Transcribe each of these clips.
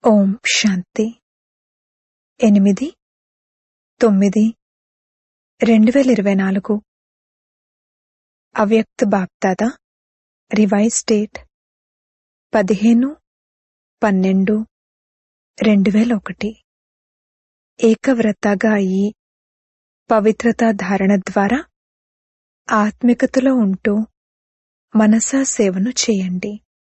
ఓం శాంతి ఎనిమిది తొమ్మిది రెండు వేల ఇరవై నాలుగు అవ్యక్త బాప్దాద రివైజ్ డేట్ పదిహేను పన్నెండు రెండు వేల ఒకటి ఏకవ్రతగా అయి పవిత్రత ధారణ ద్వారా ఆత్మికతలో ఉంటూ మనసా సేవను చేయండి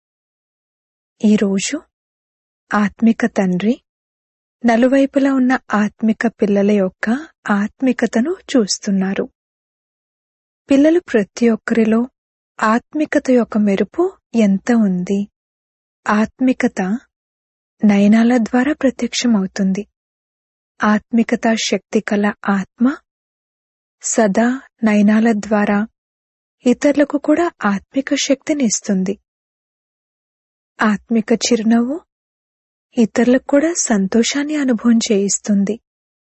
ఈరోజు ఆత్మిక తండ్రి నలువైపులా ఉన్న ఆత్మిక పిల్లల యొక్క ఆత్మికతను చూస్తున్నారు పిల్లలు ప్రతి ఒక్కరిలో ఆత్మికత యొక్క మెరుపు ఎంత ఉంది ఆత్మికత నయనాల ద్వారా ప్రత్యక్షమవుతుంది ఆత్మికత శక్తి కల ఆత్మ సదా నయనాల ద్వారా ఇతరులకు కూడా ఆత్మిక శక్తిని ఇస్తుంది ఆత్మిక చిరునవ్వు ఇతరులకు కూడా సంతోషాన్ని అనుభవం చేయిస్తుంది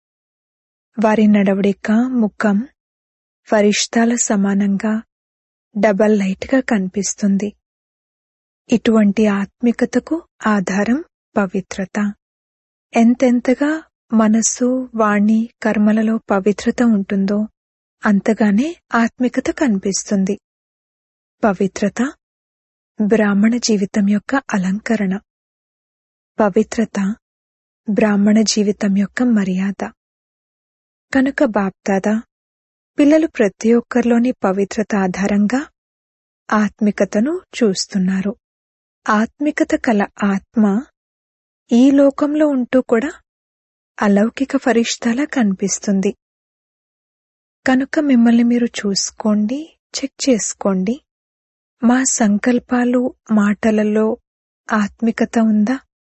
వారి నడవడిక ముఖం ఫరిష్టాల సమానంగా డబల్ లైట్గా కనిపిస్తుంది ఇటువంటి ఆత్మికతకు ఆధారం పవిత్రత ఎంతెంతగా మనస్సు వాణి కర్మలలో పవిత్రత ఉంటుందో అంతగానే ఆత్మికత కనిపిస్తుంది పవిత్రత బ్రాహ్మణ జీవితం యొక్క అలంకరణ పవిత్రత బ్రాహ్మణ జీవితం యొక్క మర్యాద కనుక బాప్దాదా పిల్లలు ప్రతి ఒక్కరిలోని పవిత్రత ఆధారంగా ఆత్మికతను చూస్తున్నారు ఆత్మికత కల ఆత్మ ఈ లోకంలో ఉంటూ కూడా అలౌకిక ఫరిష్టాలా కనిపిస్తుంది కనుక మిమ్మల్ని మీరు చూసుకోండి చెక్ చేసుకోండి మా సంకల్పాలు మాటలలో ఆత్మికత ఉందా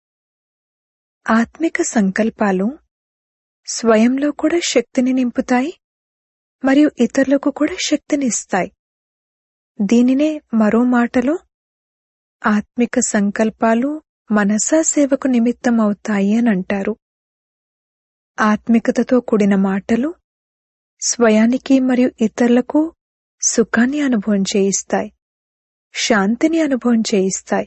ఆత్మిక సంకల్పాలు స్వయంలో కూడా శక్తిని నింపుతాయి మరియు ఇతరులకు కూడా శక్తినిస్తాయి దీనినే మరో మాటలో ఆత్మిక సంకల్పాలు మనసా సేవకు నిమిత్తం అవుతాయి అని అంటారు ఆత్మికతతో కూడిన మాటలు స్వయానికి మరియు ఇతరులకు సుఖాన్ని అనుభవం చేయిస్తాయి శాంతిని అనుభవం చేయిస్తాయి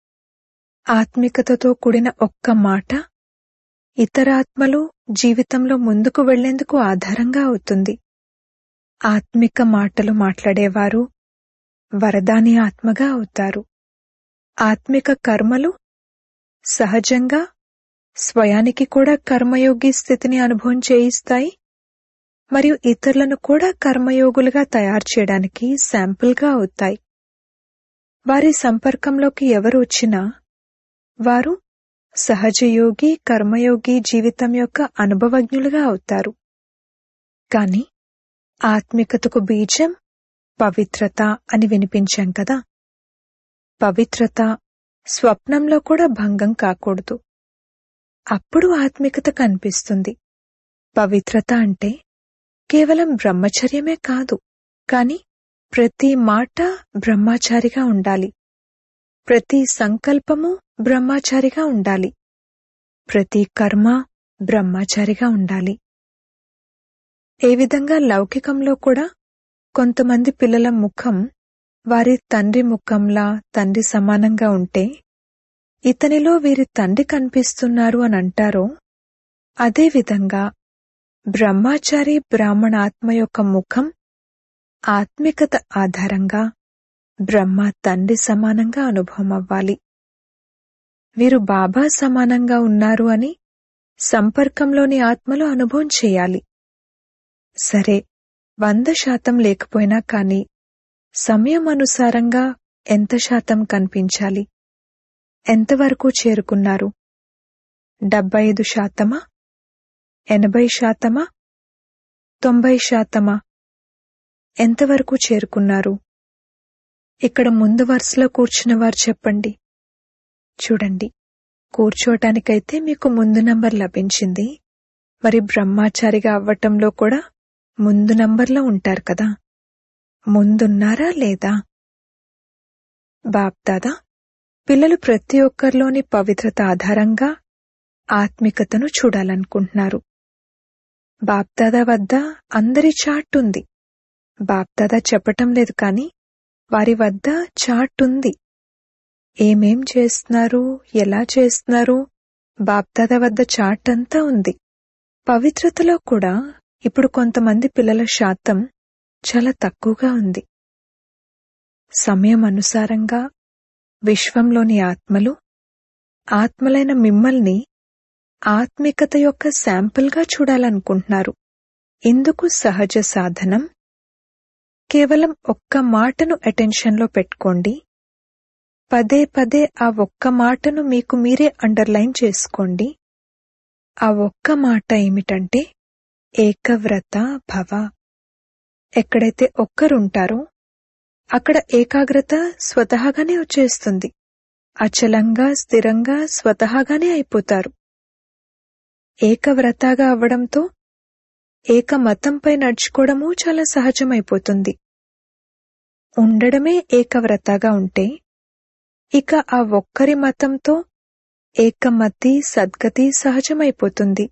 ఆత్మికతతో కూడిన ఒక్క మాట ఇతర ఆత్మలు జీవితంలో ముందుకు వెళ్లేందుకు ఆధారంగా అవుతుంది ఆత్మిక మాటలు మాట్లాడేవారు వరదాని ఆత్మగా అవుతారు ఆత్మిక కర్మలు సహజంగా స్వయానికి కూడా కర్మయోగి స్థితిని అనుభవం చేయిస్తాయి మరియు ఇతరులను కూడా కర్మయోగులుగా తయారు చేయడానికి శాంపుల్గా అవుతాయి వారి సంపర్కంలోకి ఎవరు వచ్చినా వారు సహజయోగి కర్మయోగి జీవితం యొక్క అనుభవజ్ఞులుగా అవుతారు కాని ఆత్మికతకు బీజం పవిత్రత అని వినిపించాం కదా పవిత్రత స్వప్నంలో కూడా భంగం కాకూడదు అప్పుడు ఆత్మికత కనిపిస్తుంది పవిత్రత అంటే కేవలం బ్రహ్మచర్యమే కాదు కాని ప్రతి మాట బ్రహ్మచారిగా ఉండాలి ప్రతి సంకల్పము బ్రహ్మచారిగా ఉండాలి ప్రతి కర్మ బ్రహ్మచారిగా ఉండాలి ఏ విధంగా లౌకికంలో కూడా కొంతమంది పిల్లల ముఖం వారి తండ్రి ముఖంలా తండ్రి సమానంగా ఉంటే ఇతనిలో వీరి తండ్రి కనిపిస్తున్నారు అని అంటారో అదేవిధంగా బ్రహ్మచారి బ్రాహ్మణాత్మ యొక్క ముఖం ఆత్మికత ఆధారంగా బ్రహ్మ తండ్రి సమానంగా అనుభవం అవ్వాలి వీరు బాబా సమానంగా ఉన్నారు అని సంపర్కంలోని ఆత్మలో అనుభవం చేయాలి సరే వంద శాతం లేకపోయినా కాని సమయం అనుసారంగా ఎంత శాతం కనిపించాలి ఎంతవరకు చేరుకున్నారు డెబ్బై ఐదు శాతమా ఎనభై శాతమా తొంభై శాతమా ఎంతవరకు చేరుకున్నారు ఇక్కడ ముందు వరుసలో కూర్చున్న వారు చెప్పండి చూడండి కూర్చోటానికైతే మీకు ముందు నంబర్ లభించింది మరి బ్రహ్మాచారిగా అవ్వటంలో కూడా ముందు నంబర్లో ఉంటారు కదా ముందున్నారా లేదా బాప్దాదా పిల్లలు ప్రతి ఒక్కరిలోని పవిత్రత ఆధారంగా ఆత్మికతను చూడాలనుకుంటున్నారు బాప్దాదా వద్ద అందరి చాట్ ఉంది బాప్దాదా చెప్పటం లేదు కాని వారి వద్ద చాట్ ఉంది ఏమేం చేస్తున్నారు ఎలా చేస్తున్నారు బాప్దాద వద్ద చాట్ అంతా ఉంది పవిత్రతలో కూడా ఇప్పుడు కొంతమంది పిల్లల శాతం చాలా తక్కువగా ఉంది సమయం అనుసారంగా విశ్వంలోని ఆత్మలు ఆత్మలైన మిమ్మల్ని ఆత్మికత యొక్క శాంపుల్గా చూడాలనుకుంటున్నారు ఇందుకు సహజ సాధనం కేవలం ఒక్క మాటను అటెన్షన్లో పెట్టుకోండి పదే పదే ఆ ఒక్క మాటను మీకు మీరే అండర్లైన్ చేసుకోండి ఆ ఒక్క మాట ఏమిటంటే ఏకవ్రత భవ ఎక్కడైతే ఒక్కరుంటారో అక్కడ ఏకాగ్రత స్వతహాగానే వచ్చేస్తుంది అచలంగా స్థిరంగా స్వతహాగానే అయిపోతారు ఏకవ్రతగా అవ్వడంతో ఏక మతంపై నడుచుకోవడము చాలా సహజమైపోతుంది ఉండడమే ఏకవ్రతగా ఉంటే ఇక ఆ ఒక్కరి మతంతో ఏకమతి సద్గతి సహజమైపోతుంది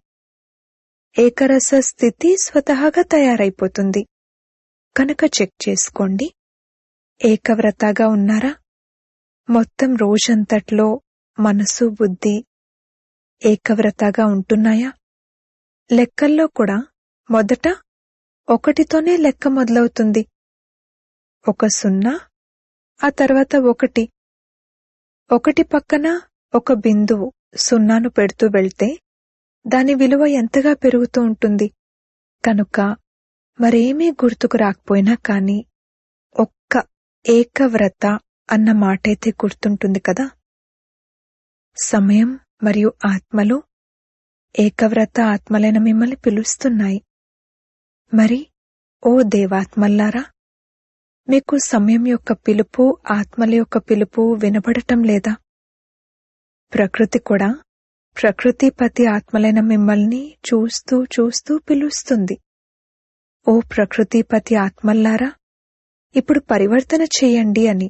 ఏకరస స్థితి స్వతహాగా తయారైపోతుంది కనుక చెక్ చేసుకోండి ఏకవ్రతగా ఉన్నారా మొత్తం రోజంతట్లో మనసు బుద్ధి ఏకవ్రతగా ఉంటున్నాయా లెక్కల్లో కూడా మొదట ఒకటితోనే లెక్క మొదలవుతుంది ఒక సున్నా ఆ తర్వాత ఒకటి ఒకటి పక్కన ఒక బిందువు సున్నాను పెడుతూ వెళ్తే దాని విలువ ఎంతగా పెరుగుతూ ఉంటుంది కనుక మరేమీ గుర్తుకు రాకపోయినా కాని ఒక్క ఏకవ్రత అన్న మాటైతే గుర్తుంటుంది కదా సమయం మరియు ఆత్మలు ఏకవ్రత ఆత్మలైన మిమ్మల్ని పిలుస్తున్నాయి మరి ఓ దేవాత్మల్లారా మీకు సమయం యొక్క పిలుపు ఆత్మల యొక్క పిలుపు వినబడటం లేదా ప్రకృతి కూడా ప్రకృతిపతి ఆత్మలైన మిమ్మల్ని చూస్తూ చూస్తూ పిలుస్తుంది ఓ ప్రకృతిపతి ఆత్మల్లారా ఇప్పుడు పరివర్తన చేయండి అని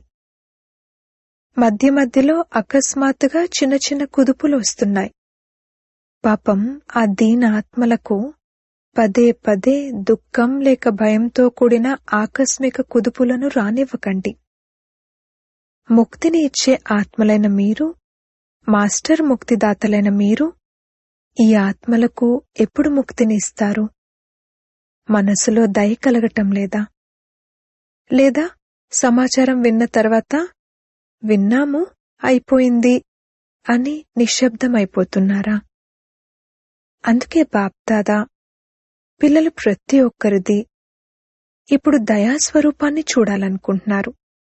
మధ్య మధ్యలో అకస్మాత్తుగా చిన్న చిన్న కుదుపులు వస్తున్నాయి పాపం ఆ దీన ఆత్మలకు పదే పదే దుఃఖం లేక భయంతో కూడిన ఆకస్మిక కుదుపులను రానివ్వకండి ముక్తిని ఇచ్చే ఆత్మలైన మీరు మాస్టర్ ముక్తిదాతలైన మీరు ఈ ఆత్మలకు ఎప్పుడు ముక్తిని ఇస్తారు మనసులో దయ కలగటం లేదా లేదా సమాచారం విన్న తర్వాత విన్నాము అయిపోయింది అని నిశ్శబ్దమైపోతున్నారా అందుకే బాప్దాదా పిల్లలు ప్రతి ఒక్కరిది ఇప్పుడు దయాస్వరూపాన్ని చూడాలనుకుంటున్నారు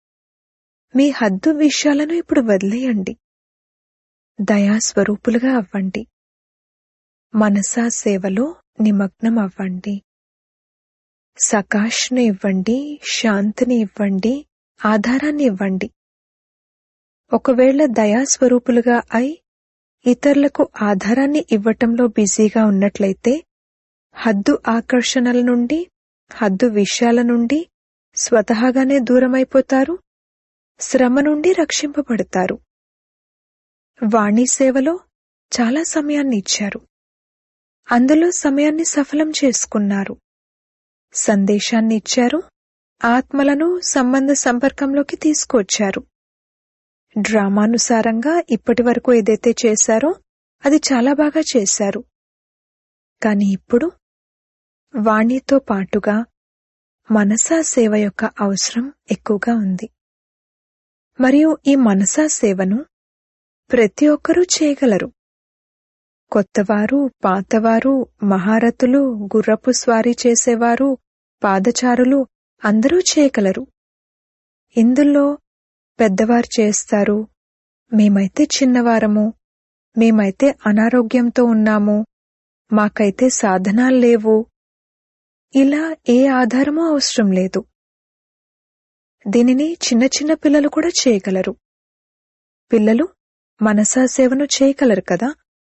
మీ హద్దు విషయాలను ఇప్పుడు వదిలేయండి దయాస్వరూపులుగా అవ్వండి మనసా సేవలో నిమగ్నం అవ్వండి సకాష్ను ఇవ్వండి శాంతిని ఇవ్వండి ఆధారాన్ని ఇవ్వండి ఒకవేళ దయాస్వరూపులుగా అయి ఇతరులకు ఆధారాన్ని ఇవ్వటంలో బిజీగా ఉన్నట్లయితే హద్దు ఆకర్షణల నుండి హద్దు విషయాల నుండి స్వతహాగానే దూరమైపోతారు శ్రమ నుండి రక్షింపబడతారు వాణి సేవలో చాలా సమయాన్ని ఇచ్చారు అందులో సమయాన్ని సఫలం చేసుకున్నారు సందేశాన్ని ఇచ్చారు ఆత్మలను సంబంధ సంపర్కంలోకి తీసుకొచ్చారు డ్రామానుసారంగా ఇప్పటి వరకు ఏదైతే చేశారో అది చాలా బాగా చేశారు కాని ఇప్పుడు వాణితో పాటుగా మనసా సేవ యొక్క అవసరం ఎక్కువగా ఉంది మరియు ఈ మనసా సేవను ప్రతి ఒక్కరూ చేయగలరు కొత్తవారు పాతవారు మహారథులు గుర్రపు స్వారీ చేసేవారు పాదచారులు అందరూ చేయగలరు ఇందులో పెద్దవారు చేస్తారు మేమైతే చిన్నవారము మేమైతే అనారోగ్యంతో ఉన్నాము మాకైతే సాధనాలు లేవు ఇలా ఏ ఆధారమూ అవసరం లేదు దీనిని చిన్న చిన్న పిల్లలు కూడా చేయగలరు పిల్లలు మనసా సేవను చేయగలరు కదా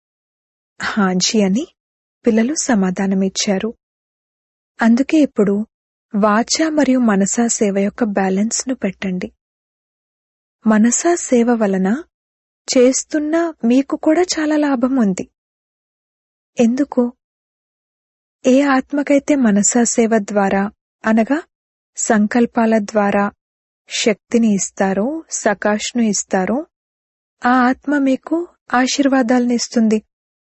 హాజీ అని పిల్లలు సమాధానమిచ్చారు అందుకే ఇప్పుడు వాచ మరియు మనసా సేవ యొక్క బ్యాలెన్స్ ను పెట్టండి మనసా సేవ వలన చేస్తున్న మీకు కూడా చాలా లాభం ఉంది ఎందుకు ఏ ఆత్మకైతే మనసా సేవ ద్వారా అనగా సంకల్పాల ద్వారా శక్తిని ఇస్తారో సకాష్ను ఇస్తారో ఆ ఆత్మ మీకు ఆశీర్వాదాలను ఇస్తుంది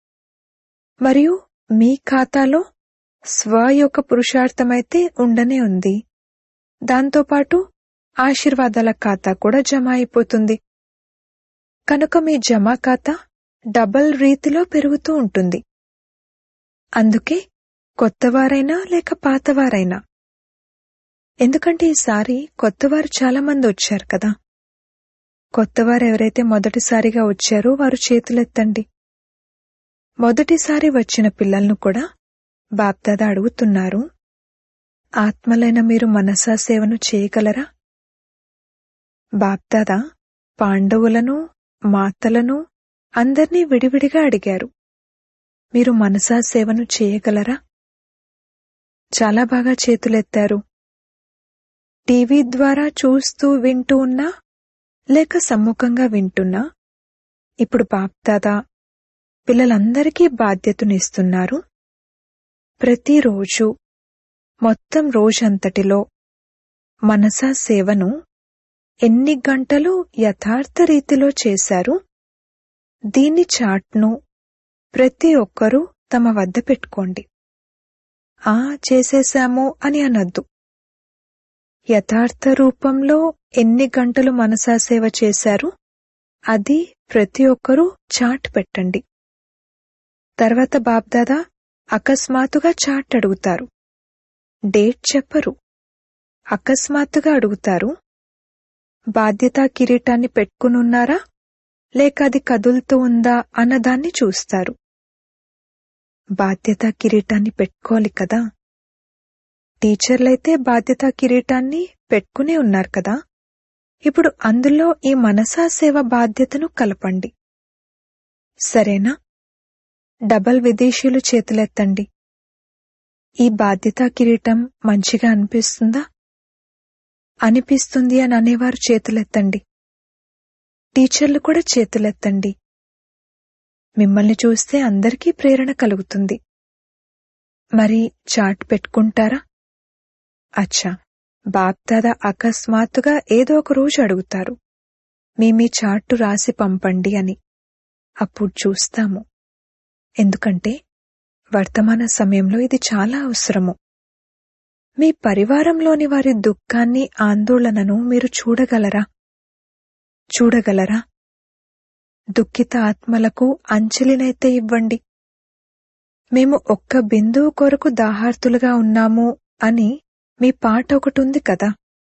మరియు మీ ఖాతాలో స్వ యొక్క పురుషార్థమైతే ఉండనే ఉంది దాంతోపాటు ఆశీర్వాదాల ఖాతా కూడా జమ అయిపోతుంది కనుక మీ జమా ఖాతా డబల్ రీతిలో పెరుగుతూ ఉంటుంది అందుకే కొత్తవారైనా లేక పాతవారైనా ఎందుకంటే ఈసారి కొత్తవారు చాలా మంది వచ్చారు కదా కొత్తవారు ఎవరైతే మొదటిసారిగా వచ్చారో వారు చేతులెత్తండి మొదటిసారి వచ్చిన పిల్లలను కూడా బాప్దాద అడుగుతున్నారు ఆత్మలైన మీరు మనసా సేవను చేయగలరా బాప్దాద పాండవులను మాతలను అందర్నీ విడివిడిగా అడిగారు మీరు మనసా సేవను చేయగలరా చాలా బాగా చేతులెత్తారు టీవీ ద్వారా చూస్తూ వింటూ ఉన్నా లేక సమ్ముఖంగా వింటున్నా ఇప్పుడు బాప్దాదా పిల్లలందరికీ బాధ్యతనిస్తున్నారు ప్రతిరోజు మొత్తం రోజంతటిలో మనసా సేవను ఎన్ని గంటలు యథార్థ రీతిలో చేశారు దీని చాట్ను ప్రతి ఒక్కరూ తమ వద్ద పెట్టుకోండి ఆ చేసేశాము అని అనొద్దు యథార్థ రూపంలో ఎన్ని గంటలు మనసా సేవ చేశారు అది ప్రతి ఒక్కరూ చాట్ పెట్టండి తర్వాత బాబ్దాదా అకస్మాత్తుగా చాట్ అడుగుతారు డేట్ చెప్పరు అకస్మాత్తుగా అడుగుతారు బాధ్యతా కిరీటాన్ని పెట్టుకునున్నారా లేక అది కదులుతూ ఉందా అన్నదాన్ని చూస్తారు బాధ్యతా కిరీటాన్ని పెట్టుకోవాలి కదా టీచర్లైతే బాధ్యతా కిరీటాన్ని పెట్టుకునే ఉన్నారు కదా ఇప్పుడు అందులో ఈ మనసా సేవ బాధ్యతను కలపండి సరేనా డబల్ విదేశీయులు చేతులెత్తండి ఈ బాధ్యతా కిరీటం మంచిగా అనిపిస్తుందా అనిపిస్తుంది అని అనేవారు చేతులెత్తండి టీచర్లు కూడా చేతులెత్తండి మిమ్మల్ని చూస్తే అందరికీ ప్రేరణ కలుగుతుంది మరి చాట్ పెట్టుకుంటారా అచ్చా బాప్దాదా అకస్మాత్తుగా ఏదో ఒక రోజు అడుగుతారు మీ మీ చార్టు రాసి పంపండి అని అప్పుడు చూస్తాము ఎందుకంటే వర్తమాన సమయంలో ఇది చాలా అవసరము మీ పరివారంలోని వారి దుఃఖాన్ని ఆందోళనను మీరు చూడగలరా చూడగలరా దుఃఖిత ఆత్మలకు అంజలినైతే ఇవ్వండి మేము ఒక్క బిందువు కొరకు దాహార్తులుగా ఉన్నాము అని మీ పాట ఒకటుంది కదా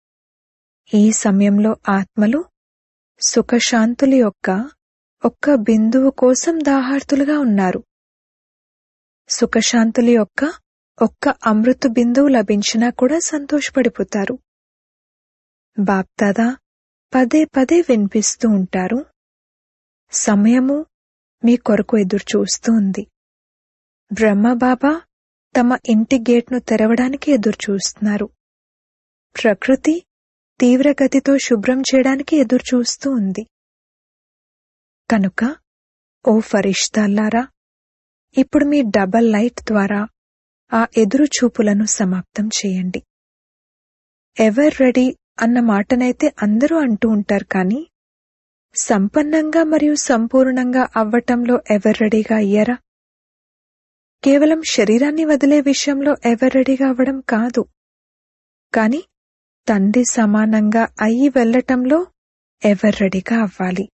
ఈ సమయంలో ఆత్మలు సుఖశాంతుల యొక్క ఒక్క బిందువు కోసం దాహార్తులుగా ఉన్నారు సుఖశాంతుల యొక్క ఒక్క అమృత బిందువు లభించినా కూడా సంతోషపడిపోతారు బాప్దాదా పదే పదే వినిపిస్తూ ఉంటారు సమయము మీ కొరకు ఎదురు చూస్తూ ఉంది బ్రహ్మబాబా తమ ఇంటి గేట్ను తెరవడానికి ఎదురు చూస్తున్నారు ప్రకృతి తీవ్రగతితో శుభ్రం చేయడానికి ఎదురు చూస్తూ ఉంది కనుక ఓ ఫరిష్తాల్లారా ఇప్పుడు మీ డబల్ లైట్ ద్వారా ఆ ఎదురు చూపులను సమాప్తం చేయండి ఎవర్ రెడీ అన్న మాటనైతే అందరూ అంటూ ఉంటారు కానీ సంపన్నంగా మరియు సంపూర్ణంగా అవ్వటంలో ఎవర్ రెడీగా అయ్యారా కేవలం శరీరాన్ని వదిలే విషయంలో ఎవర్ రెడీగా అవ్వడం కాదు కాని తండ్రి సమానంగా అయ్యి వెళ్లటంలో ఎవర్ రెడీగా అవ్వాలి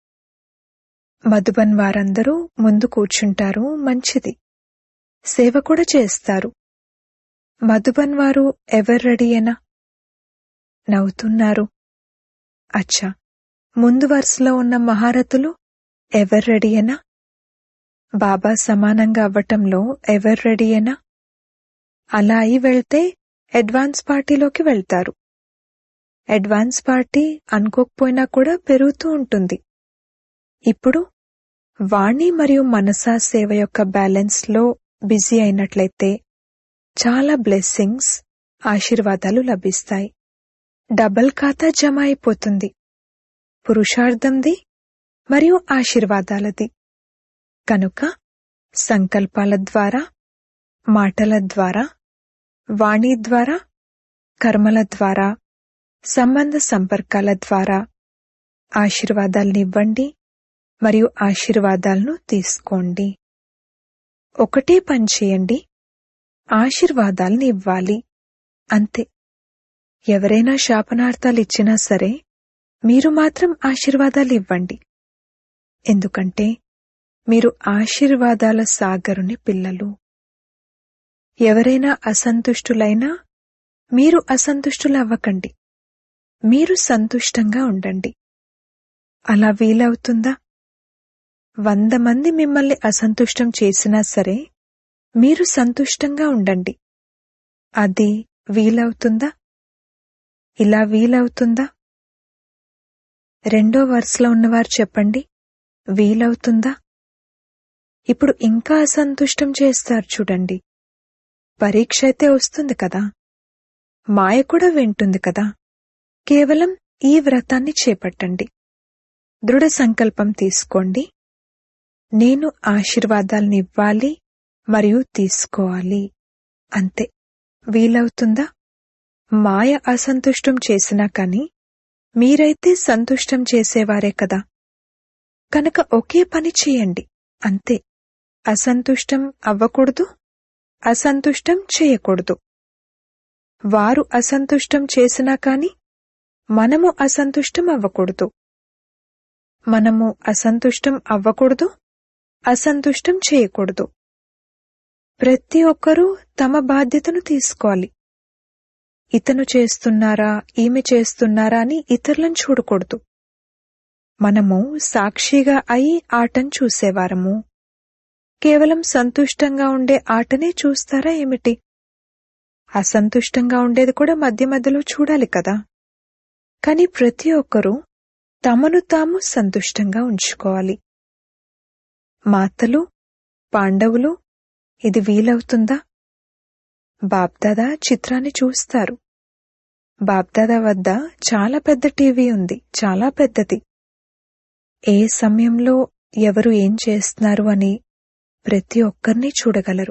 మధుబన్ వారందరూ ముందు కూర్చుంటారు మంచిది సేవ కూడా చేస్తారు మధుబన్ వారు ఎవర్ రెడీయేనా నవ్వుతున్నారు అచ్చా ముందు వరుసలో ఉన్న మహారథులు ఎవర్ రెడీయేనా బాబా సమానంగా అవ్వటంలో ఎవర్ రెడీయేనా అలా అయి వెళ్తే అడ్వాన్స్ పార్టీలోకి వెళ్తారు అడ్వాన్స్ పార్టీ అనుకోకపోయినా కూడా పెరుగుతూ ఉంటుంది ఇప్పుడు వాణి మరియు మనసా సేవ యొక్క బ్యాలెన్స్ లో బిజీ అయినట్లయితే చాలా బ్లెస్సింగ్స్ ఆశీర్వాదాలు లభిస్తాయి డబల్ ఖాతా జమ అయిపోతుంది పురుషార్థంది మరియు ఆశీర్వాదాలది కనుక సంకల్పాల ద్వారా మాటల ద్వారా వాణి ద్వారా కర్మల ద్వారా సంబంధ సంపర్కాల ద్వారా ఆశీర్వాదాలనివ్వండి మరియు ఆశీర్వాదాలను తీసుకోండి ఒకటే పని చేయండి ఆశీర్వాదాలను ఇవ్వాలి అంతే ఎవరైనా శాపనార్థాలు ఇచ్చినా సరే మీరు మాత్రం ఆశీర్వాదాలు ఇవ్వండి ఎందుకంటే మీరు ఆశీర్వాదాల సాగరుని పిల్లలు ఎవరైనా అసంతుష్టులైనా మీరు అసంతుష్టులవ్వకండి మీరు సంతుష్టంగా ఉండండి అలా వీలవుతుందా వంద మంది మిమ్మల్ని అసంతుష్టం చేసినా సరే మీరు సంతుష్టంగా ఉండండి అది వీలవుతుందా ఇలా వీలవుతుందా రెండో వరుసలో ఉన్నవారు చెప్పండి వీలవుతుందా ఇప్పుడు ఇంకా అసంతుష్టం చేస్తారు చూడండి పరీక్ష అయితే వస్తుంది కదా మాయ కూడా వింటుంది కదా కేవలం ఈ వ్రతాన్ని చేపట్టండి దృఢ సంకల్పం తీసుకోండి నేను ఆశీర్వాదాలను ఇవ్వాలి మరియు తీసుకోవాలి అంతే వీలవుతుందా మాయ అసంతుష్టం చేసినా కాని మీరైతే సంతుష్టం చేసేవారే కదా కనుక ఒకే పని చేయండి అంతే అసంతుష్టం అవ్వకూడదు అసంతుష్టం చేయకూడదు వారు అసంతుష్టం చేసినా కాని మనము అసంతుష్టం అవ్వకూడదు మనము అసంతుష్టం అవ్వకూడదు అసంతుష్టం చేయకూడదు ప్రతి ఒక్కరూ తమ బాధ్యతను తీసుకోవాలి ఇతను చేస్తున్నారా ఈమె చేస్తున్నారా అని ఇతరులను చూడకూడదు మనము సాక్షిగా అయి ఆటను చూసేవారము కేవలం సంతుష్టంగా ఉండే ఆటనే చూస్తారా ఏమిటి అసంతుష్టంగా ఉండేది కూడా మధ్య మధ్యలో చూడాలి కదా కాని ప్రతి ఒక్కరూ తమను తాము సంతుష్టంగా ఉంచుకోవాలి మాతలు పాండవులు ఇది వీలవుతుందా బాబ్దాదా చిత్రాన్ని చూస్తారు బాబ్దాదా వద్ద చాలా పెద్ద టీవీ ఉంది చాలా పెద్దది ఏ సమయంలో ఎవరు ఏం చేస్తున్నారు అని ప్రతి ఒక్కరిని చూడగలరు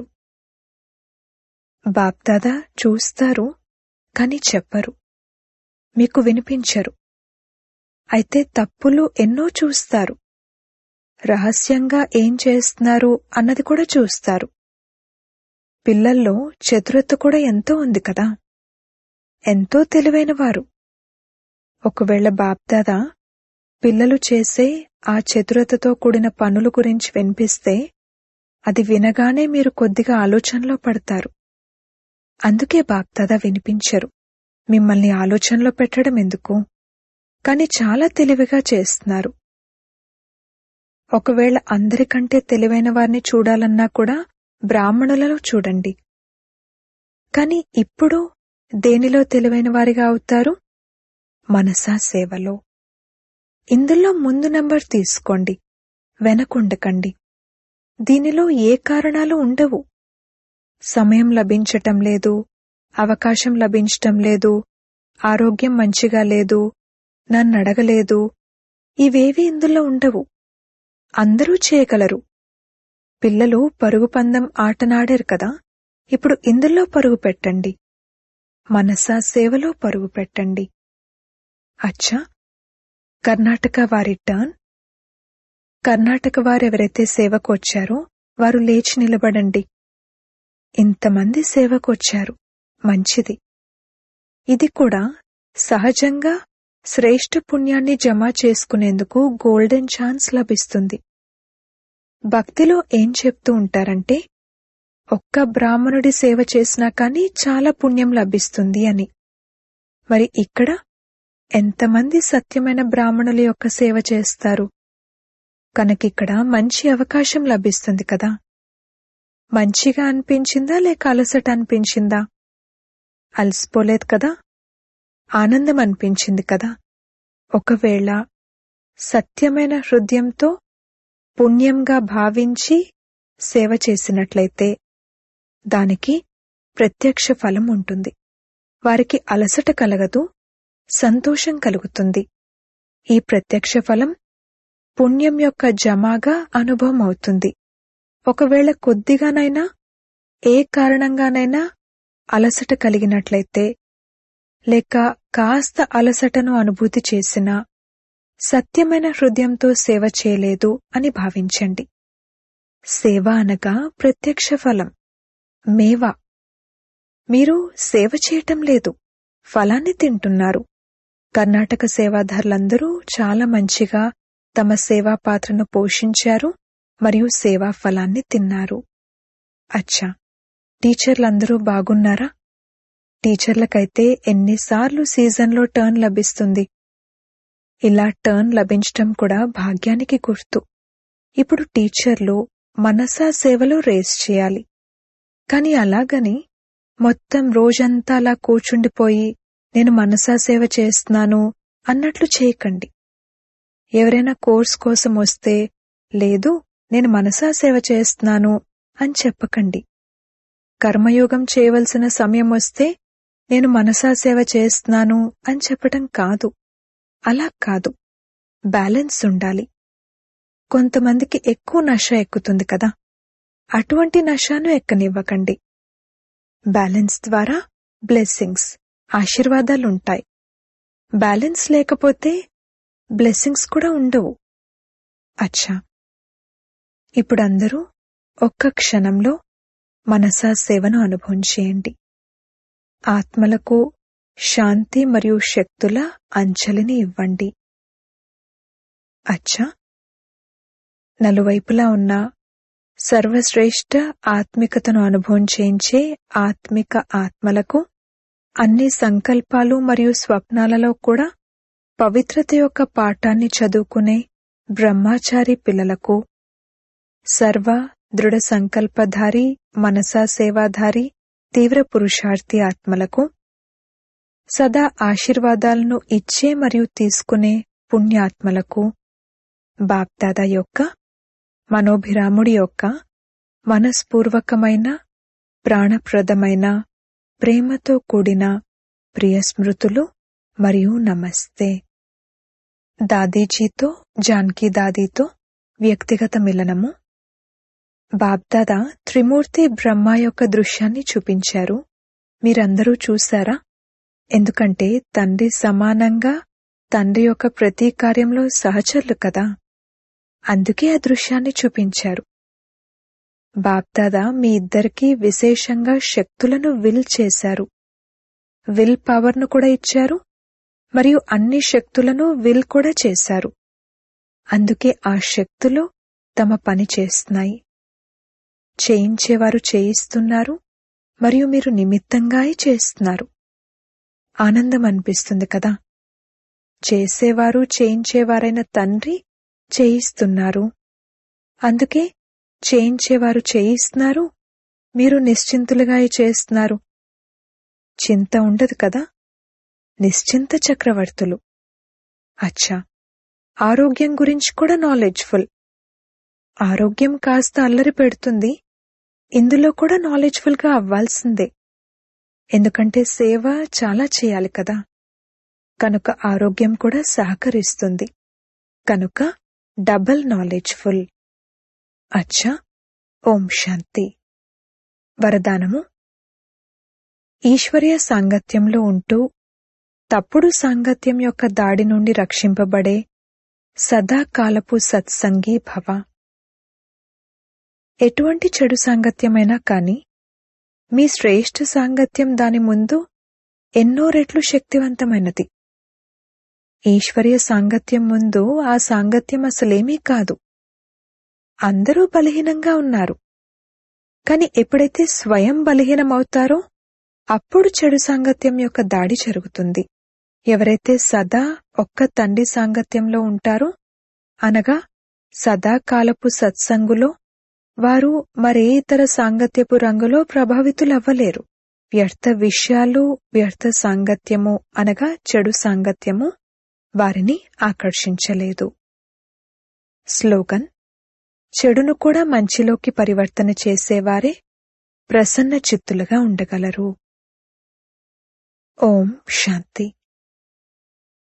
బాబ్దాదా చూస్తారు కాని చెప్పరు మీకు వినిపించరు అయితే తప్పులు ఎన్నో చూస్తారు రహస్యంగా ఏం చేస్తున్నారు అన్నది కూడా చూస్తారు పిల్లల్లో చతురత కూడా ఎంతో ఉంది కదా ఎంతో తెలివైన వారు ఒకవేళ బాప్దాదా పిల్లలు చేసే ఆ చతురతతో కూడిన పనుల గురించి వినిపిస్తే అది వినగానే మీరు కొద్దిగా ఆలోచనలో పడతారు అందుకే బాప్దాదా వినిపించరు మిమ్మల్ని ఆలోచనలో పెట్టడం ఎందుకు కాని చాలా తెలివిగా చేస్తున్నారు ఒకవేళ అందరికంటే తెలివైన వారిని చూడాలన్నా కూడా బ్రాహ్మణులలో చూడండి కాని ఇప్పుడు దేనిలో తెలివైన వారిగా అవుతారు మనసా సేవలో ఇందులో ముందు నంబర్ తీసుకోండి వెనకుండకండి దీనిలో ఏ కారణాలు ఉండవు సమయం లభించటం లేదు అవకాశం లభించటం లేదు ఆరోగ్యం మంచిగా లేదు నన్నడగలేదు ఇవేవి ఇందులో ఉండవు అందరూ చేయగలరు పిల్లలు పరుగు పందెం ఆటనాడారు కదా ఇప్పుడు ఇందులో పరుగు పెట్టండి మనసా సేవలో పరుగు పెట్టండి అచ్చా కర్ణాటక వారి టర్న్ కర్ణాటక వారెవరైతే సేవకు వచ్చారో వారు లేచి నిలబడండి ఇంతమంది సేవకొచ్చారు మంచిది ఇది కూడా సహజంగా శ్రేష్ఠ పుణ్యాన్ని జమ చేసుకునేందుకు గోల్డెన్ ఛాన్స్ లభిస్తుంది భక్తిలో ఏం చెప్తూ ఉంటారంటే ఒక్క బ్రాహ్మణుడి సేవ చేసినా కానీ చాలా పుణ్యం లభిస్తుంది అని మరి ఇక్కడ ఎంతమంది సత్యమైన బ్రాహ్మణుల యొక్క సేవ చేస్తారు కనుకిక్కడ మంచి అవకాశం లభిస్తుంది కదా మంచిగా అనిపించిందా లేక అలసట అనిపించిందా అలసిపోలేదు కదా ఆనందం అనిపించింది కదా ఒకవేళ సత్యమైన హృదయంతో పుణ్యంగా భావించి సేవ చేసినట్లయితే దానికి ప్రత్యక్ష ఫలం ఉంటుంది వారికి అలసట కలగదు సంతోషం కలుగుతుంది ఈ ప్రత్యక్ష ఫలం పుణ్యం యొక్క జమాగా అనుభవం అవుతుంది ఒకవేళ కొద్దిగానైనా ఏ కారణంగానైనా అలసట కలిగినట్లయితే లేక కాస్త అలసటను అనుభూతి చేసినా సత్యమైన హృదయంతో సేవ చేయలేదు అని భావించండి సేవ అనగా ప్రత్యక్ష ఫలం మేవా మీరు సేవ చేయటం లేదు ఫలాన్ని తింటున్నారు కర్ణాటక సేవాదారులందరూ చాలా మంచిగా తమ సేవా పాత్రను పోషించారు మరియు సేవా ఫలాన్ని తిన్నారు అచ్చా టీచర్లందరూ బాగున్నారా టీచర్లకైతే ఎన్నిసార్లు సీజన్లో టర్న్ లభిస్తుంది ఇలా టర్న్ లభించటం కూడా భాగ్యానికి గుర్తు ఇప్పుడు టీచర్లు మనసా సేవలో రేస్ చేయాలి కాని అలాగని మొత్తం రోజంతా అలా కూర్చుండిపోయి నేను మనసా సేవ చేస్తున్నాను అన్నట్లు చేయకండి ఎవరైనా కోర్స్ కోసం వస్తే లేదు నేను మనసా సేవ చేస్తున్నాను అని చెప్పకండి కర్మయోగం చేయవలసిన సమయం వస్తే నేను మనసా సేవ చేస్తున్నాను అని చెప్పటం కాదు అలా కాదు బ్యాలెన్స్ ఉండాలి కొంతమందికి ఎక్కువ నష ఎక్కుతుంది కదా అటువంటి నషాను ఎక్కనివ్వకండి బ్యాలెన్స్ ద్వారా బ్లెస్సింగ్స్ ఆశీర్వాదాలుంటాయి బ్యాలెన్స్ లేకపోతే బ్లెస్సింగ్స్ కూడా ఉండవు అచ్చా ఇప్పుడందరూ ఒక్క క్షణంలో మనసా సేవను అనుభవం చేయండి ఆత్మలకు శాంతి మరియు శక్తుల అంచలిని ఇవ్వండి అచ్చా నలువైపులా ఉన్న సర్వశ్రేష్ఠ ఆత్మికతను అనుభవం చేయించే ఆత్మిక ఆత్మలకు అన్ని సంకల్పాలు మరియు స్వప్నాలలో కూడా పవిత్రత యొక్క పాఠాన్ని చదువుకునే బ్రహ్మాచారి పిల్లలకు సర్వ దృఢ సంకల్పధారి మనసా సేవాధారి తీవ్ర పురుషార్థి ఆత్మలకు సదా ఆశీర్వాదాలను ఇచ్చే మరియు తీసుకునే పుణ్యాత్మలకు బాప్దాదా యొక్క మనోభిరాముడి యొక్క మనస్పూర్వకమైన ప్రాణప్రదమైన ప్రేమతో కూడిన ప్రియ స్మృతులు మరియు నమస్తే దాదీజీతో జాన్కీ దాదీతో వ్యక్తిగత మిలనము బాబ్దాదా త్రిమూర్తి బ్రహ్మ యొక్క దృశ్యాన్ని చూపించారు మీరందరూ చూశారా ఎందుకంటే తండ్రి సమానంగా తండ్రి యొక్క ప్రతి కార్యంలో సహచరులు కదా అందుకే ఆ దృశ్యాన్ని చూపించారు బాప్దాదా మీ ఇద్దరికీ విశేషంగా శక్తులను విల్ చేశారు విల్ పవర్ను కూడా ఇచ్చారు మరియు అన్ని శక్తులను విల్ కూడా చేశారు అందుకే ఆ శక్తులు తమ పని చేస్తున్నాయి చేయించేవారు చేయిస్తున్నారు మరియు మీరు నిమిత్తంగాయి చేస్తున్నారు ఆనందం అనిపిస్తుంది కదా చేసేవారు చేయించేవారైన తండ్రి చేయిస్తున్నారు అందుకే చేయించేవారు చేయిస్తున్నారు మీరు నిశ్చింతులుగా చేస్తున్నారు చింత ఉండదు కదా నిశ్చింత చక్రవర్తులు అచ్చా ఆరోగ్యం గురించి కూడా నాలెడ్జ్ఫుల్ ఆరోగ్యం కాస్త అల్లరి పెడుతుంది ఇందులో కూడా నాలెడ్జ్ఫుల్గా అవ్వాల్సిందే ఎందుకంటే సేవ చాలా చేయాలి కదా కనుక ఆరోగ్యం కూడా సహకరిస్తుంది కనుక డబల్ నాలెడ్జ్ఫుల్ అచ్చా ఓం శాంతి వరదానము ఈశ్వర్య సాంగత్యంలో ఉంటూ తప్పుడు సాంగత్యం యొక్క దాడి నుండి రక్షింపబడే సదాకాలపు సత్సంగీ భవ ఎటువంటి చెడు సాంగత్యమైనా కాని మీ శ్రేష్ఠ సాంగత్యం దాని ముందు ఎన్నో రెట్లు శక్తివంతమైనది ఈశ్వర్య సాంగత్యం ముందు ఆ సాంగత్యం అసలేమీ కాదు అందరూ బలహీనంగా ఉన్నారు కాని ఎప్పుడైతే స్వయం బలహీనమవుతారో అప్పుడు చెడు సాంగత్యం యొక్క దాడి జరుగుతుంది ఎవరైతే సదా ఒక్క తండ్రి సాంగత్యంలో ఉంటారో అనగా సదాకాలపు సత్సంగులో వారు మరే ఇతర సాంగత్యపు రంగులో ప్రభావితులవ్వలేరు వ్యర్థ విషయాలు వ్యర్థ సాంగత్యము అనగా చెడు సాంగత్యము వారిని ఆకర్షించలేదు స్లోగన్ చెడును కూడా మంచిలోకి పరివర్తన చేసేవారే ప్రసన్న చిత్తులుగా ఉండగలరు ఓం శాంతి